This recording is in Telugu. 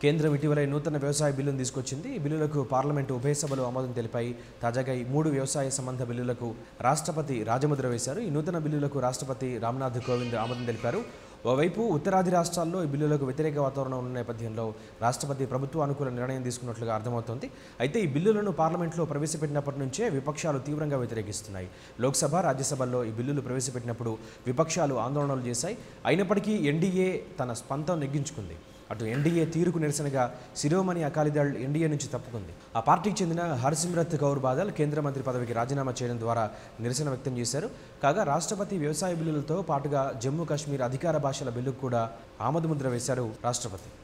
కేంద్రం ఇటీవల ఈ నూతన వ్యవసాయ బిల్లును తీసుకొచ్చింది ఈ బిల్లులకు పార్లమెంటు ఉభయ సభలు ఆమోదం తెలిపాయి తాజాగా ఈ మూడు వ్యవసాయ సంబంధ బిల్లులకు రాష్ట్రపతి రాజముద్ర వేశారు ఈ నూతన బిల్లులకు రాష్ట్రపతి రామ్నాథ్ కోవింద్ ఆమోదం తెలిపారు ఓవైపు ఉత్తరాది రాష్ట్రాల్లో ఈ బిల్లులకు వ్యతిరేక వాతావరణం ఉన్న నేపథ్యంలో రాష్ట్రపతి ప్రభుత్వ అనుకూల నిర్ణయం తీసుకున్నట్లుగా అర్థమవుతోంది అయితే ఈ బిల్లులను పార్లమెంట్లో ప్రవేశపెట్టినప్పటి నుంచే విపక్షాలు తీవ్రంగా వ్యతిరేకిస్తున్నాయి లోక్సభ రాజ్యసభల్లో ఈ బిల్లులు ప్రవేశపెట్టినప్పుడు విపక్షాలు ఆందోళనలు చేశాయి అయినప్పటికీ ఎన్డీఏ తన స్పందం నెగ్గించుకుంది అటు ఎన్డీఏ తీరుకు నిరసనగా శిరోమణి అకాలీదళ్ ఎన్డీఏ నుంచి తప్పుకుంది ఆ పార్టీకి చెందిన హర్సిమ్రత్ కౌర్ బాదల్ కేంద్ర మంత్రి పదవికి రాజీనామా చేయడం ద్వారా నిరసన వ్యక్తం చేశారు కాగా రాష్ట్రపతి వ్యవసాయ బిల్లులతో పాటుగా జమ్మూ కాశ్మీర్ అధికార భాషల బిల్లుకు కూడా ఆమోదముద్ర వేశారు రాష్ట్రపతి